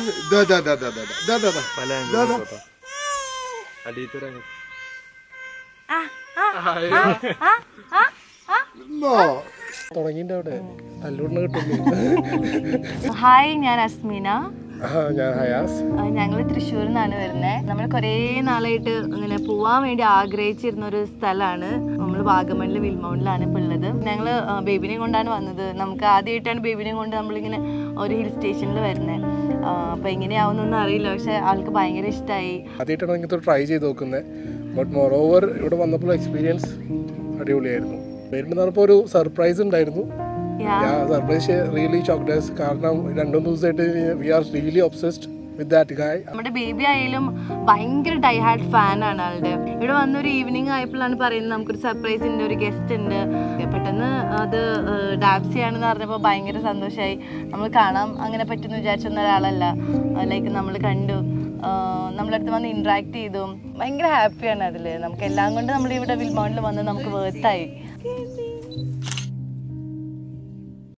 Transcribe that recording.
ദാ ദാ ദാ ദാ ദാ ദാ ദാ ദാ പല ദാ ദാ അടിയത്തരങ്ങ് നോ തുടങ്ങിയിട്ട് അവിടെ തല്ലൂടിന് കിട്ടുന്നു ഹായ് ഞാൻ അസ്മീന ആ, ഞാൻ ഹയാസ് ഞങ്ങൾ തൃശ്ശൂരിൽ നിന്നാണ് വരുന്നത് നമ്മൾ കുറേ നാളായിട്ട് അങ്ങനെ പോവാൻ വേണ്ടി ആഗ്രഹിച്ചിരുന്ന ഒരു സ്ഥലമാണ് നമ്മൾ വാഗമണിൽ വിൽമൗണിലാണ് ഇപ്പോൾ ഉള്ളത് ഞങ്ങൾ ബേബിനെ കൊണ്ടാണ് വന്നത് നമുക്ക് ആദ്യമായിട്ടാണ് ബേബിനെ കൊണ്ട് നമ്മളിങ്ങനെ ഒരു ഹിൽ സ്റ്റേഷനിൽ വരുന്നത് അപ്പോൾ എങ്ങനെയാവുന്നൊന്നും അറിയില്ല പക്ഷെ ആൾക്ക് ഭയങ്കര ഇഷ്ടമായി ആദ്യമായിട്ടാണ് ഇങ്ങനത്തെ ട്രൈ ചെയ്ത് നോക്കുന്നത് ബട്ട് മോർ ഓവർ ഇവിടെ വന്നപ്പോൾ എക്സ്പീരിയൻസ് അടിപൊളിയായിരുന്നു വരുമ്പോൾ നടപ്പോൾ ഒരു സർപ്രൈസ് ഉണ്ടായിരുന്നു സർപ്രൈസ് റിയലി ചോക്ലേറ്റ്സ് കാരണം രണ്ടു മൂന്ന് ദിവസമായിട്ട് we are really obsessed with that guy നമ്മുടെ ബേബി ആയാലും ഭയങ്കര ഡൈഹാർഡ് ഫാനാണ് ആളുടെ ഇവിടെ വന്നൊരു ഈവനിങ് ആയപ്പോഴാണ് പറയുന്നത് നമുക്കൊരു സർപ്രൈസ് ഉണ്ട് ഒരു ഗസ്റ്റ് ഉണ്ട് പെട്ടെന്ന് അത് ഡാൻസ് ആണെന്ന് പറഞ്ഞപ്പോൾ ഭയങ്കര സന്തോഷമായി നമ്മൾ കാണാം അങ്ങനെ പറ്റുമെന്ന് വിചാരിച്ചൊന്ന ഒരാളല്ല ലൈക്ക് നമ്മൾ കണ്ടു നമ്മളടുത്ത് വന്ന് ഇൻട്രാക്ട് ചെയ്തു ഭയങ്കര ഹാപ്പിയാണ് അതിൽ നമുക്ക് എല്ലാം കൊണ്ട് നമ്മൾ ഇവിടെ വിൽമോണിൽ വന്ന് നമുക്ക് വേർത്തായി